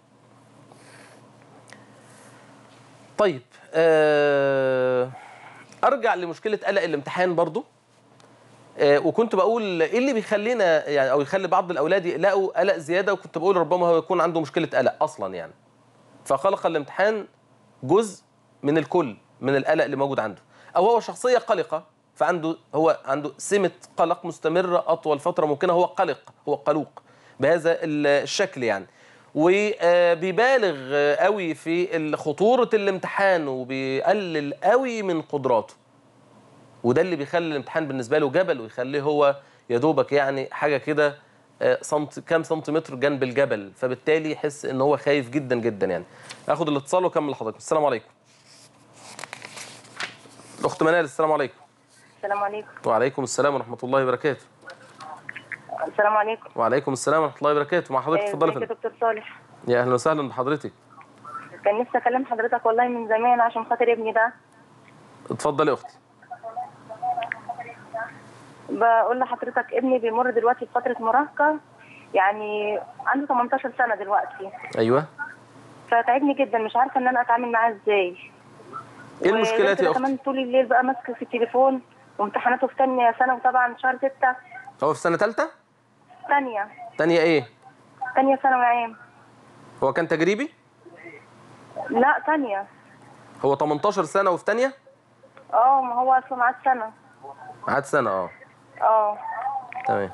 طيب آه، ارجع لمشكله قلق الامتحان برضو آه، وكنت بقول ايه اللي بيخلينا يعني او يخلي بعض الاولاد يقلقوا قلق زياده وكنت بقول ربما هو يكون عنده مشكله قلق اصلا يعني فخلق الامتحان جزء من الكل من القلق اللي موجود عنده او هو شخصيه قلقه فعنده هو عنده سمه قلق مستمره اطول فتره ممكنه هو قلق هو قلوق بهذا ال- الشكل يعني وبيبالغ قوي في خطوره الامتحان وبيقلل قوي من قدراته وده اللي بيخلي الامتحان بالنسبه له جبل ويخليه هو يا دوبك يعني حاجه كده آه، سنت كام سنتيمتر جنب الجبل فبالتالي يحس ان هو خايف جدا جدا يعني اخد الاتصال واكمل لحضرتك السلام عليكم الاخت منال السلام عليكم السلام عليكم وعليكم السلام ورحمه الله وبركاته السلام عليكم وعليكم السلام ورحمه الله وبركاته مع حضرتك اتفضلي يا ازيك يا فندم دكتور صالح يا اهلا وسهلا بحضرتك كان نفسي اكلم حضرتك والله من زمان عشان خاطر ابني ده اتفضلي يا اختي بقول لحضرتك ابني بيمر دلوقتي بفتره مراهقه يعني عنده 18 سنه دلوقتي ايوه فتعبني جدا مش عارفه ان انا اتعامل معاه ازاي ايه المشكلات وغير يا كده اختي كمان طول الليل بقى ماسكه في التليفون وامتحاناته في ثانيه ثانوي طبعا شهر 6 هو في سنه ثالثه ثانيه تانية ايه ثانيه ثانوي عام هو كان تجريبي لا ثانيه هو 18 سنه وفي تانية اه ما هو اصلا معاه سنه قعد سنه اه اه تمام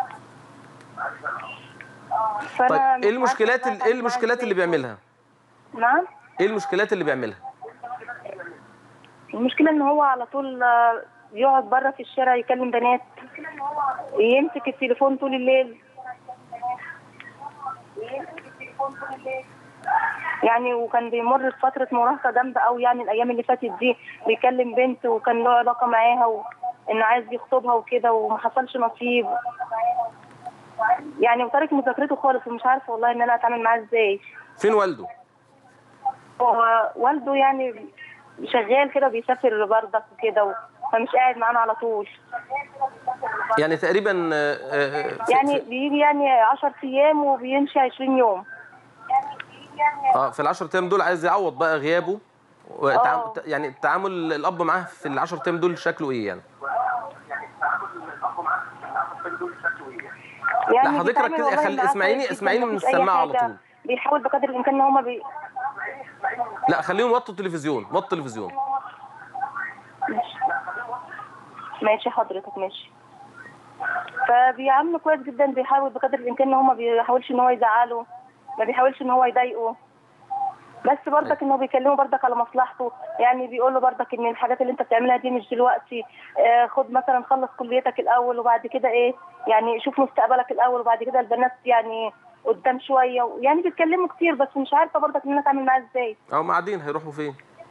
فانا طيب مش ايه المشكلات عارفة ال- ايه المشكلات اللي بيعملها نعم ايه المشكلات اللي بيعملها المشكله ان هو على طول آه، يقعد بره في الشارع يكلم بنات يمسك التليفون طول الليل يعني وكان بيمر بفترة مراهقة جامدة أوي يعني الأيام اللي فاتت دي بيكلم بنت وكان له علاقة معاها وإنه عايز يخطبها وكده وما حصلش نصيب يعني وتارك مذاكرته خالص ومش عارفة والله إن أنا أتعامل معاه إزاي فين والده هو والده يعني شغال كده بيسافر بردك وكده و- فمش قاعد معانا على طول يعني تقريبا آه، آه، في- يعني في- بيجي يعني 10 ايام وبيمشي 20 يوم اه في العشر ايام دول عايز يعوض بقى غيابه وتعام... آه. يعني التعامل الاب معاه في العشر ايام دول شكله ايه يعني يعني لا، حضرتك بيتعامل ركزي- والله خلي- معاه اسمعيني- كويس جداً، اسمعيني من مفيش أي السماعة على حاجة. طول. بيحاول بقدر الامكان ان هما بي... لا خليهم وطوا التلفزيون وطوا التلفزيون ماشي ماشي حضرتك ماشي فبيعامله كويس جدا بيحاول بقدر الامكان ان هو ما بيحاولش ان هو يزعله ما بيحاولش ان هو يضايقه بس برضك انه بيكلمه برضك على مصلحته يعني بيقول له برضك ان الحاجات اللي انت بتعملها دي مش دلوقتي آه خد مثلا خلص كليتك الاول وبعد كده ايه يعني شوف مستقبلك الاول وبعد كده البنات يعني قدام شويه يعني بيتكلموا كتير بس مش عارفه برضك ان انا اتعامل معاه ازاي او معادين هيروحوا فين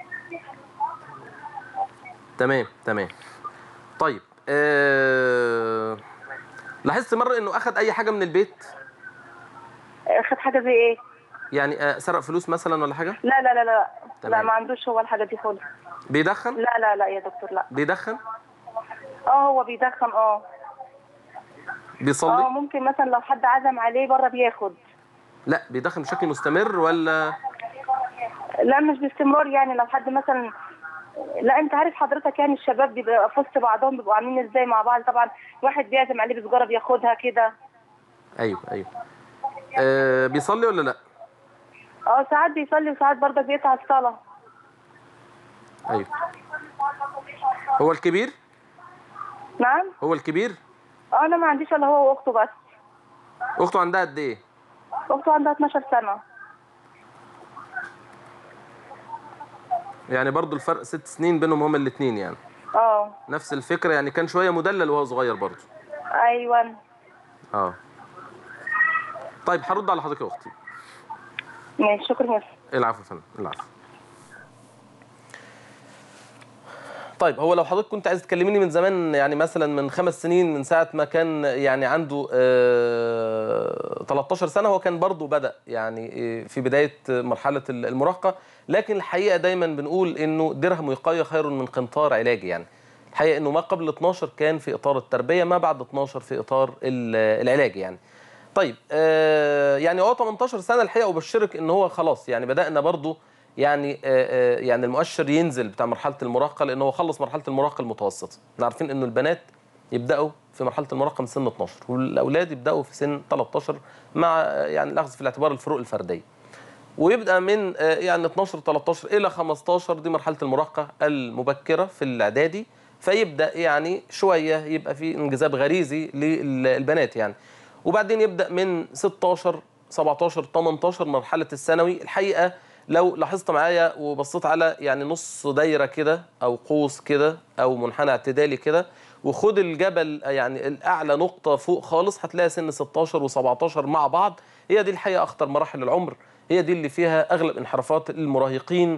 تمام تمام طيب آه... لاحظت مره انه اخذ اي حاجه من البيت آه، خد حاجه زي ايه يعني آه سرق فلوس مثلا ولا حاجه لا لا لا لا لا تمام. ما عندوش هو الحاجه دي خالص بيدخن لا لا لا يا دكتور لا بيدخن اه هو بيدخن اه اه بيصلي ممكن مثلا لو حد عزم عليه بره بياخد لا بيدخن بشكل مستمر ولا لا مش باستمرار يعني لو حد مثلا لا انت عارف حضرتك يعني الشباب بيبقى في وسط بعضهم بيبقوا عاملين ازاي مع بعض طبعا واحد بيعزم عليه بسجاره بياخدها كده ايوه ايوه آه بيصلي ولا لا اه ساعات بيصلي وساعات برضه بيقطع الصلاه ايوه هو الكبير نعم هو الكبير اه انا ما عنديش الا هو واخته بس اخته عندها قد ايه اخته عندها 12 سنه يعني برضو الفرق ست سنين بينهم هما الاثنين يعني اه نفس الفكره يعني كان شويه مدلل وهو صغير برضو ايوه اه طيب هرد على حضرتك يا اختي ماشي شكرا يا العفو يا فندم العفو طيب طيب هو لو حضرتك كنت عايز تكلميني من زمان يعني مثلا من خمس سنين من ساعه ما كان يعني عنده آه 13 سنه هو كان برضه بدا يعني آه، في بدايه مرحله المراهقه لكن الحقيقه دايما بنقول انه درهم وقايه خير من قنطار علاجي يعني الحقيقه انه ما قبل 12 كان في اطار التربيه ما بعد 12 في اطار ال- العلاج يعني طيب آه يعني هو 18 سنه الحقيقه ابشرك ان هو خلاص يعني بدانا برضه يعني آه آه يعني المؤشر ينزل بتاع مرحله المراهقه لان هو خلص مرحله المراهقه المتوسطه احنا عارفين انه البنات يبداوا في مرحله المراهقه من سن 12 والاولاد يبداوا في سن 13 مع آه، يعني الاخذ في الاعتبار الفروق الفرديه ويبدا من آه، يعني 12 13 الى 15 دي مرحله المراهقه المبكره في الاعدادي فيبدا يعني شويه يبقى في انجذاب غريزي للبنات يعني وبعدين يبدا من 16 17 18 مرحله الثانوي الحقيقه لو لاحظت معايا وبصيت على يعني نص دايره كده او قوس كده او منحنى اعتدالي كده وخد الجبل يعني الاعلى نقطه فوق خالص هتلاقي سن 16 و17 مع بعض هي دي الحقيقه اخطر مراحل العمر هي دي اللي فيها اغلب انحرافات المراهقين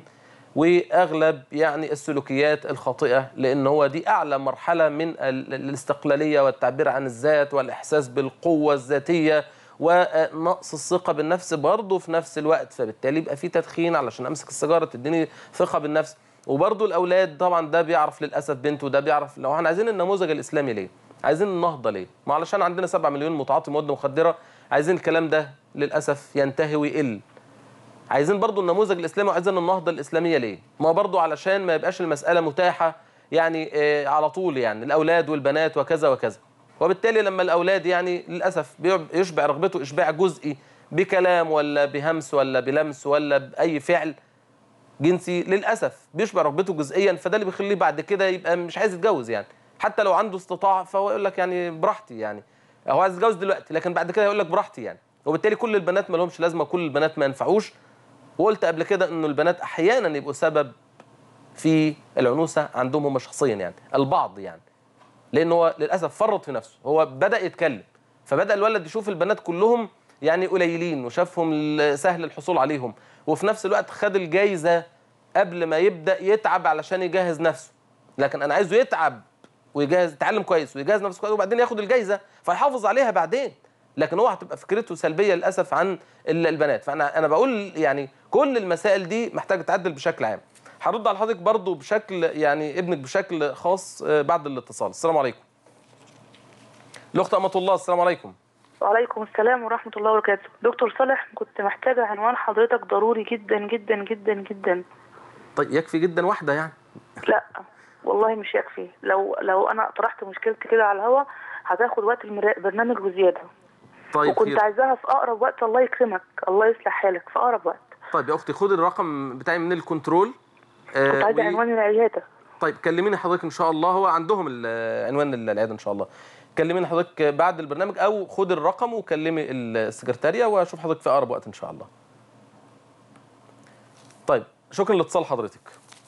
واغلب يعني السلوكيات الخاطئه لان هو دي اعلى مرحله من ال- الاستقلاليه والتعبير عن الذات والاحساس بالقوه الذاتيه ونقص الثقه بالنفس برضه في نفس الوقت فبالتالي يبقى في تدخين علشان امسك السيجاره تديني ثقه بالنفس وبرضه الاولاد طبعا ده بيعرف للاسف بنت وده بيعرف لو احنا عايزين النموذج الاسلامي ليه؟ عايزين النهضه ليه؟ ما علشان عندنا 7 مليون متعاطي مواد مخدره عايزين الكلام ده للاسف ينتهي ويقل عايزين برضو النموذج الاسلامي وعايزين النهضه الاسلاميه ليه؟ ما برضو علشان ما يبقاش المساله متاحه يعني آه على طول يعني الاولاد والبنات وكذا وكذا. وبالتالي لما الاولاد يعني للاسف بيب- يشبع رغبته اشباع جزئي بكلام ولا بهمس ولا بلمس ولا باي فعل جنسي للاسف بيشبع رغبته جزئيا فده اللي بيخليه بعد كده يبقى مش عايز يتجوز يعني حتى لو عنده استطاعه فهو يقول لك يعني براحتي يعني هو عايز يتجوز دلوقتي لكن بعد كده يقول لك براحتي يعني وبالتالي كل البنات ما لهمش لازمه كل البنات ما ينفعوش وقلت قبل كده انه البنات احيانا يبقوا سبب في العنوسه عندهم هم شخصيا يعني البعض يعني لان هو للاسف فرط في نفسه هو بدا يتكلم فبدا الولد يشوف البنات كلهم يعني قليلين وشافهم ال- سهل الحصول عليهم وفي نفس الوقت خد الجايزه قبل ما يبدا يتعب علشان يجهز نفسه لكن انا عايزه يتعب ويجهز يتعلم كويس ويجهز نفسه كويس وبعدين ياخد الجايزه فيحافظ عليها بعدين لكن هو هتبقى فكرته سلبيه للاسف عن ال- البنات فانا انا بقول يعني كل المسائل دي محتاجه تتعدل بشكل عام هرد على حضرتك برضو بشكل يعني ابنك بشكل خاص آه، بعد الاتصال السلام عليكم الاخت امه الله السلام عليكم وعليكم السلام ورحمة الله وبركاته دكتور صالح كنت محتاجة عنوان حضرتك ضروري جدا جدا جدا جدا طيب يكفي جدا واحده يعني لا والله مش يكفي لو لو أنا طرحت مشكلتي كده على الهوا هتاخد وقت المرا- البرنامج وزيادة طيب وكنت خير عايزاها في أقرب وقت الله يكرمك الله يصلح حالك في أقرب وقت طيب يا اختي خدي الرقم بتاعي من الكنترول آه، كنت عايزة و- عنوان العيادة طيب كلميني حضرتك ان شاء الله هو عندهم ال- عنوان العياده ان شاء الله كلميني حضرتك بعد البرنامج او خد الرقم وكلمي السكرتاريه واشوف حضرتك في اقرب وقت ان شاء الله طيب شكرا لاتصال حضرتك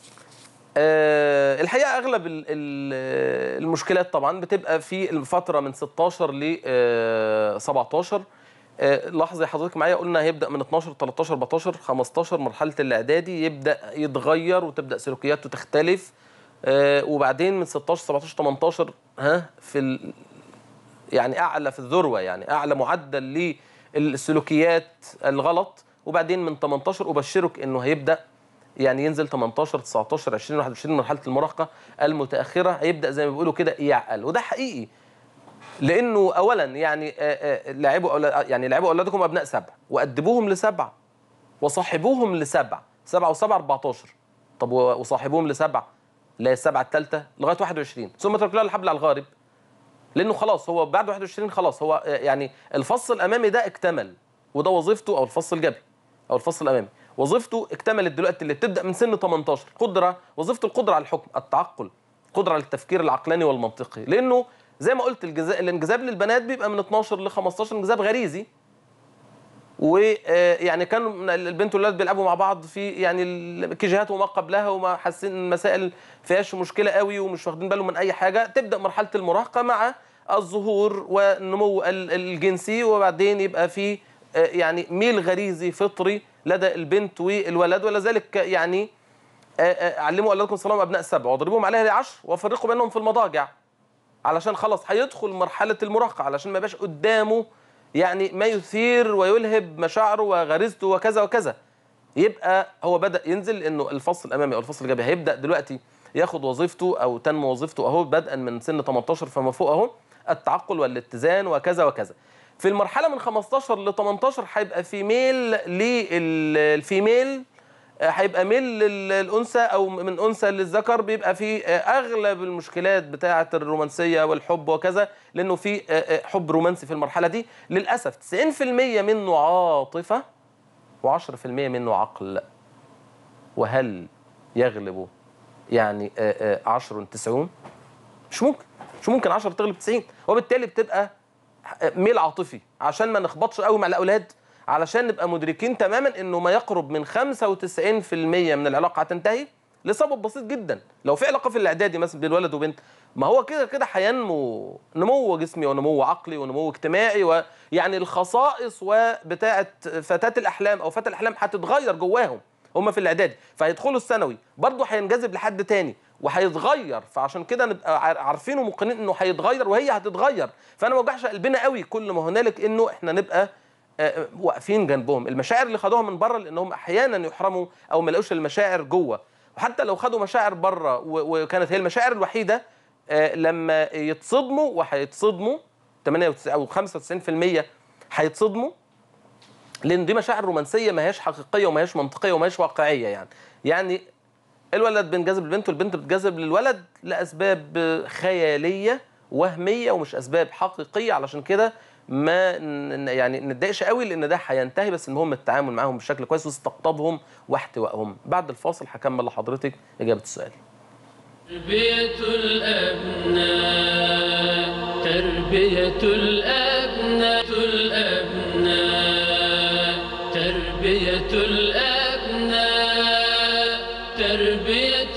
أه الحقيقه اغلب ال- ال- المشكلات طبعا بتبقى في الفتره من 16 ل آه، 17 آه، لاحظي حضرتك معايا قلنا هيبدا من 12 13 14 15 مرحله الاعدادي يبدا يتغير وتبدا سلوكياته تختلف آه، وبعدين من 16 17 18 ها في ال... يعني اعلى في الذروه يعني اعلى معدل للسلوكيات الغلط وبعدين من 18 ابشرك انه هيبدا يعني ينزل 18 19 20 21 مرحله المراهقه المتاخره هيبدا زي ما بيقولوا كده يعقل وده حقيقي لانه اولا يعني آه، آه، لعبوا أولا- يعني لعبوا اولادكم ابناء سبع وادبوهم لسبع وصاحبوهم لسبع سبعة وسبعة 14 طب و- وصاحبوهم لسبع لا السبعة الثالثة لغاية 21 ثم ترك لها الحبل على الغارب لانه خلاص هو بعد 21 خلاص هو آه، يعني الفص الامامي ده اكتمل وده وظيفته او الفص الجبهي او الفص الامامي وظيفته اكتملت دلوقتي اللي بتبدا من سن 18 قدره وظيفته القدره على الحكم التعقل قدره على التفكير العقلاني والمنطقي لانه زي ما قلت الجزاء الانجذاب للبنات بيبقى من 12 ل 15 انجذاب غريزي ويعني كانوا البنت والولاد بيلعبوا مع بعض في يعني الكيجيهات وما قبلها وما حاسين ان المسائل فيهاش مشكله قوي ومش واخدين بالهم من اي حاجه تبدا مرحله المراهقه مع الظهور والنمو ال- الجنسي وبعدين يبقى في آه، يعني ميل غريزي فطري لدى البنت والولد ولذلك يعني آه، آه، علموا اولادكم الصلاه وابناء السبع واضربوهم عليها لعشر وفرقوا بينهم في المضاجع علشان خلاص هيدخل مرحله المراهقه علشان ما يبقاش قدامه يعني ما يثير ويلهب مشاعره وغريزته وكذا وكذا يبقى هو بدا ينزل انه الفصل الامامي او الفصل الجبهي هيبدا دلوقتي ياخد وظيفته او تنمو وظيفته اهو بدءا من سن 18 فما فوق اهو التعقل والاتزان وكذا وكذا في المرحله من 15 ل 18 هيبقى في ميل للفيميل هيبقى ميل للانثى او من انثى للذكر بيبقى في اغلب المشكلات بتاعه الرومانسيه والحب وكذا لانه في حب رومانسي في المرحله دي للاسف 90% منه عاطفه و10% منه عقل وهل يغلب يعني 10 90 مش ممكن مش ممكن 10 تغلب 90 وبالتالي بتبقى ميل عاطفي عشان ما نخبطش قوي مع الاولاد علشان نبقى مدركين تماما انه ما يقرب من 95% من العلاقه هتنتهي لسبب بسيط جدا لو في علاقه في الاعدادي مثلا بين ولد وبنت ما هو كده كده هينمو نمو جسمي ونمو عقلي ونمو اجتماعي ويعني الخصائص وبتاعه فتاه الاحلام او فتى الاحلام هتتغير جواهم هم في الاعدادي فهيدخلوا الثانوي برضه هينجذب لحد تاني وهيتغير فعشان كده نبقى عارفين وموقنين انه هيتغير وهي هتتغير فانا ما وجعش قلبنا قوي كل ما هنالك انه احنا نبقى واقفين جنبهم المشاعر اللي خدوها من بره لانهم احيانا يحرموا او ما يلاقوش المشاعر جوه وحتى لو خدوا مشاعر بره وكانت هي المشاعر الوحيده لما يتصدموا وهيتصدموا 98 او 95% هيتصدموا لان دي مشاعر رومانسيه ما هياش حقيقيه وما هياش منطقيه وما هياش واقعيه يعني يعني الولد بينجذب للبنت والبنت بتجذب للولد لاسباب خياليه وهميه ومش اسباب حقيقيه علشان كده ما يعني نتضايقش قوي لان ده هينتهي بس المهم التعامل معاهم بشكل كويس واستقطابهم واحتوائهم بعد الفاصل هكمل لحضرتك اجابه السؤال تربية الأبناء تربية الأبناء الأبناء تربية الأبناء تربية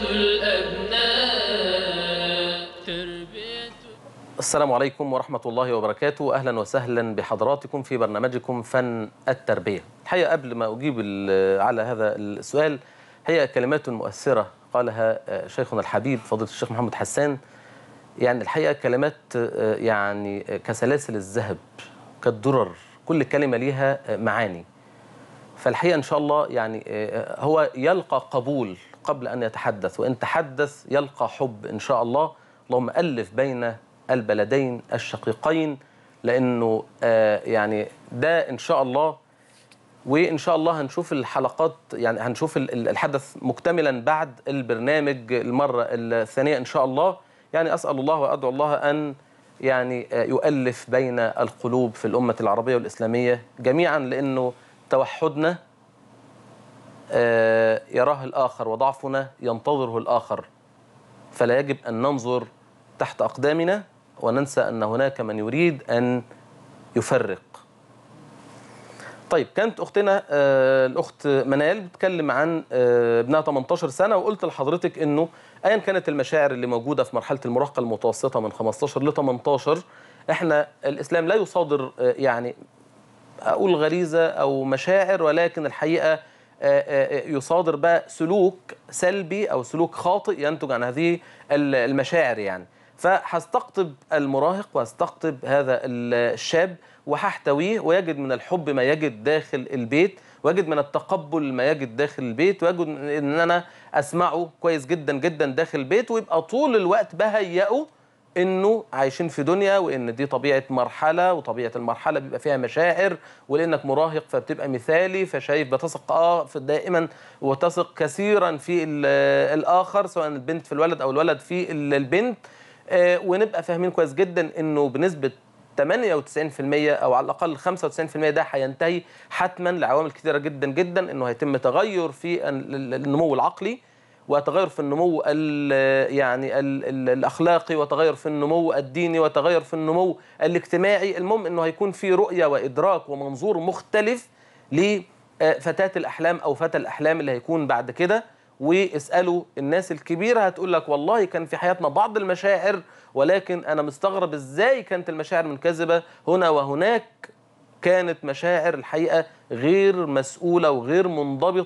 الأبناء تربية السلام عليكم ورحمة الله وبركاته أهلا وسهلا بحضراتكم في برنامجكم فن التربية الحقيقة قبل ما أجيب على هذا السؤال هي كلمات مؤثرة قالها شيخنا الحبيب فضيلة الشيخ محمد حسان يعني الحقيقة كلمات يعني كسلاسل الذهب كالدرر كل كلمة ليها معاني فالحقيقة إن شاء الله يعني هو يلقى قبول قبل أن يتحدث وإن تحدث يلقى حب إن شاء الله اللهم ألف بين البلدين الشقيقين لأنه يعني ده إن شاء الله وان شاء الله هنشوف الحلقات يعني هنشوف الحدث مكتملا بعد البرنامج المره الثانيه ان شاء الله يعني اسال الله وادعو الله ان يعني يؤلف بين القلوب في الامه العربيه والاسلاميه جميعا لانه توحدنا يراه الاخر وضعفنا ينتظره الاخر فلا يجب ان ننظر تحت اقدامنا وننسى ان هناك من يريد ان يفرق طيب كانت اختنا آه الاخت منال بتتكلم عن آه ابنها 18 سنه وقلت لحضرتك انه ايا كانت المشاعر اللي موجوده في مرحله المراهقه المتوسطه من 15 ل 18 احنا الاسلام لا يصادر آه يعني اقول غريزه او مشاعر ولكن الحقيقه يصادر بقى سلوك سلبي او سلوك خاطئ ينتج عن هذه المشاعر يعني فهستقطب المراهق وهستقطب هذا الشاب وهحتويه ويجد من الحب ما يجد داخل البيت ويجد من التقبل ما يجد داخل البيت ويجد ان انا اسمعه كويس جدا جدا داخل البيت ويبقى طول الوقت بهيئه انه عايشين في دنيا وان دي طبيعه مرحله وطبيعه المرحله بيبقى فيها مشاعر ولانك مراهق فبتبقى مثالي فشايف بتثق اه في دائما وتثق كثيرا في الاخر سواء البنت في الولد او الولد في البنت آه ونبقى فاهمين كويس جدا انه بنسبه 98% او على الاقل 95% ده هينتهي حتما لعوامل كثيره جدا جدا انه هيتم تغير في النمو العقلي وتغير في النمو ال يعني ال ال الاخلاقي وتغير في النمو الديني وتغير في النمو الاجتماعي المهم انه هيكون في رؤيه وادراك ومنظور مختلف لفتاه الاحلام او فتى الاحلام اللي هيكون بعد كده واسالوا الناس الكبيره هتقول لك والله كان في حياتنا بعض المشاعر ولكن انا مستغرب ازاي كانت المشاعر منكذبه هنا وهناك كانت مشاعر الحقيقه غير مسؤوله وغير منضبطه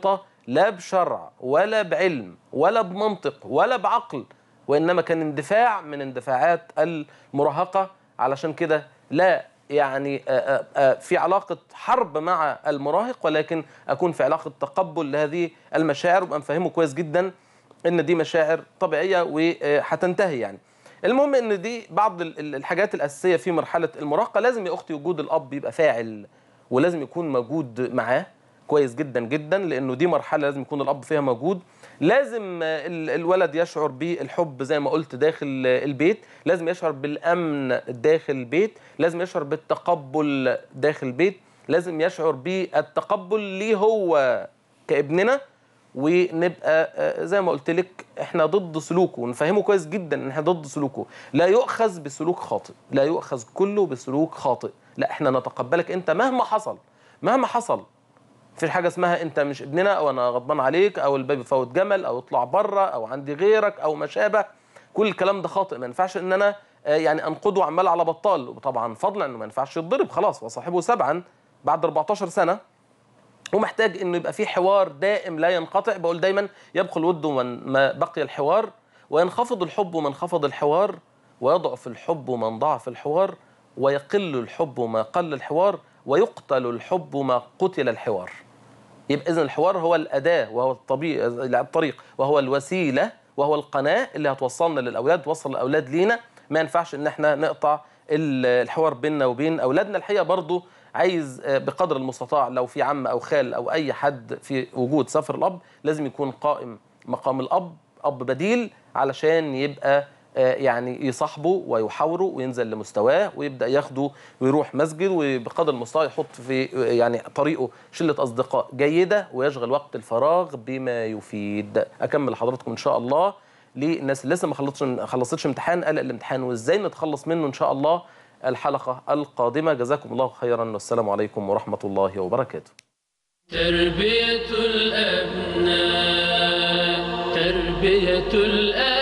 لا بشرع ولا بعلم ولا بمنطق ولا بعقل وإنما كان اندفاع من اندفاعات المراهقة علشان كده لا يعني آه، آه، آه، في علاقة حرب مع المراهق ولكن أكون في علاقة تقبل لهذه المشاعر وأبقى مفهمه كويس جدا إن دي مشاعر طبيعية وهتنتهي يعني المهم ان دي بعض ال- ال- الحاجات الاساسيه في مرحله المراهقه لازم يا اختي وجود الاب يبقى فاعل ولازم يكون موجود معاه كويس جدا جدا لانه دي مرحله لازم يكون الاب فيها موجود لازم آه، ال- الولد يشعر بالحب زي ما قلت داخل آه، البيت لازم يشعر بالامن داخل البيت لازم يشعر بالتقبل داخل البيت لازم يشعر بالتقبل ليه هو كابننا ونبقى آه، زي ما قلت لك احنا ضد سلوكه ونفهمه كويس جدا ان احنا ضد سلوكه لا يؤخذ بسلوك خاطئ لا يؤخذ كله بسلوك خاطئ لا احنا نتقبلك انت مهما حصل مهما حصل مفيش حاجه اسمها انت مش ابننا او انا غضبان عليك او الباب فوت جمل او اطلع بره او عندي غيرك او ما شابه كل الكلام ده خاطئ ما ينفعش ان انا آه، يعني انقده عمال على بطال وطبعا فضلا انه ما ينفعش يتضرب خلاص وصاحبه سبعا بعد 14 سنه ومحتاج انه يبقى في حوار دائم لا ينقطع بقول دايما يبقى الود من ما بقي الحوار وينخفض الحب من خفض الحوار ويضعف الحب من ضعف الحوار ويقل الحب ما قل الحوار ويقتل الحب ما قتل الحوار يبقى اذا الحوار هو الاداه وهو الطبيعي الطريق وهو الوسيله وهو القناه اللي هتوصلنا للاولاد توصل الاولاد لينا ما ينفعش ان احنا نقطع ال- الحوار بيننا وبين اولادنا الحقيقه برضو عايز آه، بقدر المستطاع لو في عم او خال او اي حد في وجود سفر الاب لازم يكون قائم مقام الاب اب بديل علشان يبقى آه، يعني يصاحبه ويحاوره وينزل لمستواه ويبدا ياخده ويروح مسجد وبقدر المستطاع يحط في آه، يعني طريقه شله اصدقاء جيده ويشغل وقت الفراغ بما يفيد اكمل لحضراتكم ان شاء الله للناس اللي لسه ما خلصتش ما خلصتش امتحان قلق الامتحان وازاي نتخلص منه ان شاء الله الحلقه القادمه جزاكم الله خيرا والسلام عليكم ورحمه الله وبركاته تربية الأبناء تربية الأبناء